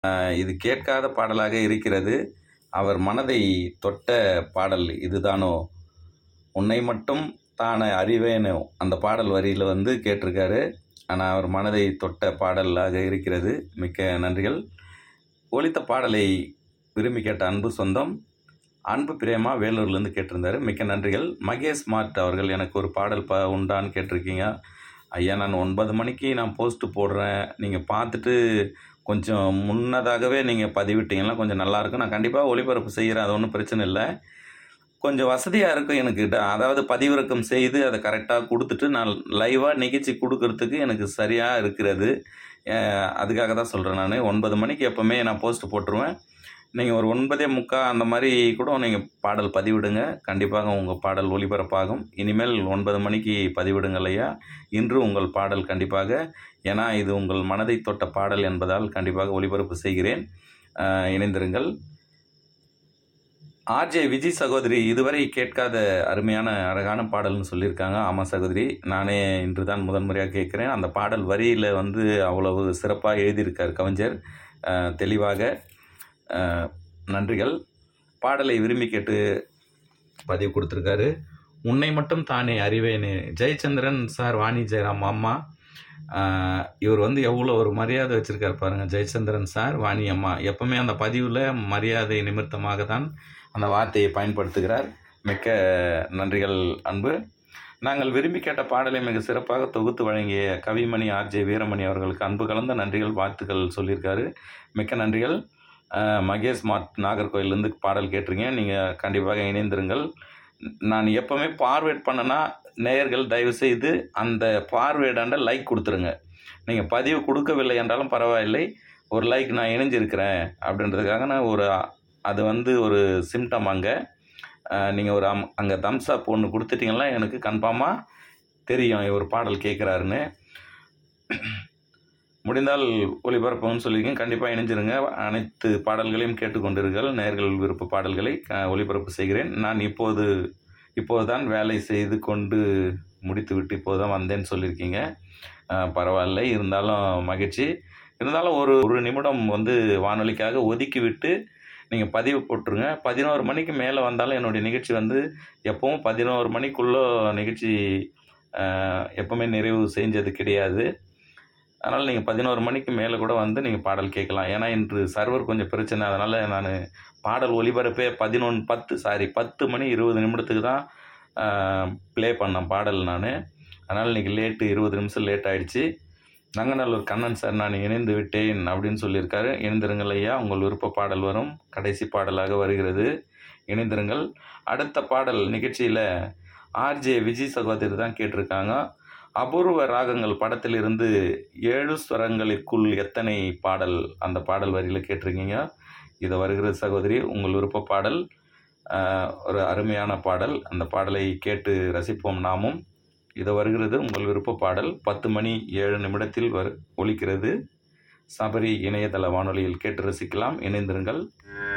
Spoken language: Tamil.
அஹ் இது கேட்காத பாடலாக இருக்கிறது அவர் மனதை தொட்ட பாடல் இதுதானோ உன்னை மட்டும் தானே அறிவேனோ அந்த பாடல் வரியில் வந்து கேட்டிருக்காரு ஆனால் அவர் மனதை தொட்ட பாடலாக இருக்கிறது மிக்க நன்றிகள் ஒலித்த பாடலை விரும்பி கேட்ட அன்பு சொந்தம் அன்பு பிரேமா வேலூர்லேருந்து கேட்டிருந்தாரு மிக்க நன்றிகள் மகேஷ் மார்ட் அவர்கள் எனக்கு ஒரு பாடல் ப உண்டான்னு கேட்டிருக்கீங்க ஐயா நான் ஒன்பது மணிக்கு நான் போஸ்ட் போடுறேன் நீங்கள் பார்த்துட்டு கொஞ்சம் முன்னதாகவே நீங்கள் பதிவிட்டீங்கன்னா கொஞ்சம் நல்லாயிருக்கும் நான் கண்டிப்பாக ஒளிபரப்பு செய்கிறேன் அது ஒன்றும் பிரச்சனை இல்லை கொஞ்சம் வசதியாக இருக்கும் எனக்கு ட- அதாவது பதிவிறக்கம் செய்து அதை கரெக்டாக கொடுத்துட்டு நான் லைவாக நிகழ்ச்சி கொடுக்கறதுக்கு எனக்கு சரியாக இருக்கிறது அஹ் அதுக்காக தான் சொல்கிறேன் நான் ஒன்பது மணிக்கு எப்போவுமே நான் போஸ்ட் போட்டுருவேன் நீங்கள் ஒரு ஒன்பதே முக்கால் அந்த மாதிரி கூட நீங்கள் பாடல் பதிவிடுங்க கண்டிப்பாக உங்கள் பாடல் ஒளிபரப்பாகும் இனிமேல் ஒன்பது மணிக்கு பதிவிடுங்கள் ஐயா இன்று உங்கள் பாடல் கண்டிப்பாக ஏன்னா இது உங்கள் மனதை தொட்ட பாடல் என்பதால் கண்டிப்பாக ஒளிபரப்பு செய்கிறேன் அஹ் இணைந்திருங்கள் ஆர்ஜே விஜய் சகோதரி இதுவரை கேட்காத அருமையான அழகான பாடல்னு சொல்லியிருக்காங்க ஆமாம் சகோதரி நானே இன்று தான் முதன்முறையாக கேட்குறேன் அந்த பாடல் வரியில் வந்து அவ்வளவு சிறப்பாக எழுதியிருக்கார் கவிஞர் அஹ், தெளிவாக அஹ், நன்றிகள் பாடலை விரும்பி கேட்டு பதிவு கொடுத்துருக்காரு உன்னை மட்டும் தானே அறிவேனே ஜெயச்சந்திரன் சார் வாணி ஜெயராம் அம்மா ஆஹ் இவர் வந்து எவ்வளோ ஒரு மரியாதை வச்சுருக்காரு பாருங்கள் ஜெயச்சந்திரன் சார் வாணி அம்மா எப்பவுமே அந்த பதிவில் மரியாதை நிமித்தமாக தான் அந்த வார்த்தையை பயன்படுத்துகிறார் மிக்க நன்றிகள் அன்பு நாங்கள் விரும்பி கேட்ட பாடலை மிக சிறப்பாக தொகுத்து வழங்கிய கவிமணி ஆர்ஜே வீரமணி அவர்களுக்கு அன்பு கலந்த நன்றிகள் வாழ்த்துக்கள் சொல்லியிருக்காரு மிக்க நன்றிகள் ஆஹ் மகேஷ் மாட் நாகர்கோயிலேருந்து பாடல் கேட்டிருக்கீங்க நீங்கள் கண்டிப்பாக இணைந்திருங்கள் நான் எப்போவுமே பார்வேட் பண்ணனா நேயர்கள் தயவு செய்து அந்த பார்வேடாண்ட லைக் கொடுத்துருங்க நீங்கள் பதிவு கொடுக்கவில்லை என்றாலும் பரவாயில்லை ஒரு லைக் நான் இணைஞ்சிருக்கிறேன் அப்படின்றதுக்காக நான் ஒரு அது வந்து ஒரு சிம்டம் அங்கே நீங்கள் ஒரு அம் அங்கே தம்ஸ் அப் ஒன்று கொடுத்துட்டிங்கன்னா எனக்கு கன்ஃபார்மாக தெரியும் இவர் பாடல் கேட்குறாருன்னு முடிந்தால் ஒளிபரப்புன்னு சொல்லியிருக்கேன் கண்டிப்பாக இணைஞ்சிருங்க அனைத்து பாடல்களையும் கேட்டுக்கொண்டிருங்கள் நேர்கள் விருப்ப பாடல்களை க- ஒளிபரப்பு செய்கிறேன் நான் இப்போது இப்போது தான் வேலை செய்து கொண்டு முடித்துவிட்டு இப்போது தான் வந்தேன்னு சொல்லியிருக்கீங்க அஹ், பரவாயில்லை இருந்தாலும் மகிழ்ச்சி இருந்தாலும் ஒரு ஒரு நிமிடம் வந்து வானொலிக்காக ஒதுக்கி விட்டு நீங்கள் பதிவு போட்டுருங்க பதினோரு மணிக்கு மேலே வந்தாலும் என்னுடைய நிகழ்ச்சி வந்து எப்பவும் பதினோரு மணிக்குள்ளே நிகழ்ச்சி அஹ், எப்பவுமே நிறைவு செஞ்சது கிடையாது அதனால் நீங்கள் பதினோரு மணிக்கு மேலே கூட வந்து நீங்கள் பாடல் கேட்கலாம் ஏன்னா இன்று சர்வர் கொஞ்சம் பிரச்சனை அதனால் நான் பாடல் ஒலிபரப்பே பதினொன்று பத்து சாரி பத்து மணி இருபது நிமிடத்துக்கு தான் ப்ளே பண்ணேன் பாடல் நான் அதனால் இன்றைக்கி லேட்டு இருபது நிமிஷம் லேட் ஆயிடுச்சு நங்கநல்லூர் கண்ணன் சார் நான் இணைந்து விட்டேன் அப்படின்னு சொல்லியிருக்காரு இணைந்திருங்கள் ஐயா உங்கள் விருப்ப பாடல் வரும் கடைசி பாடலாக வருகிறது இணைந்திருங்கள் அடுத்த பாடல் நிகழ்ச்சியில் ஆர்ஜே விஜய் சகோதரி தான் கேட்டிருக்காங்க அபூர்வ ராகங்கள் படத்திலிருந்து ஏழு ஸ்வரங்களுக்குள் எத்தனை பாடல் அந்த பாடல் வரியில் கேட்டிருக்கீங்க இது வருகிறது சகோதரி உங்கள் விருப்ப பாடல் ஆஹ், ஒரு அருமையான பாடல் அந்த பாடலை கேட்டு ரசிப்போம் நாமும் இது வருகிறது உங்கள் விருப்ப பாடல் பத்து மணி ஏழு நிமிடத்தில் வரு ஒலிக்கிறது சபரி இணையதள வானொலியில் கேட்டு ரசிக்கலாம் இணைந்திருங்கள்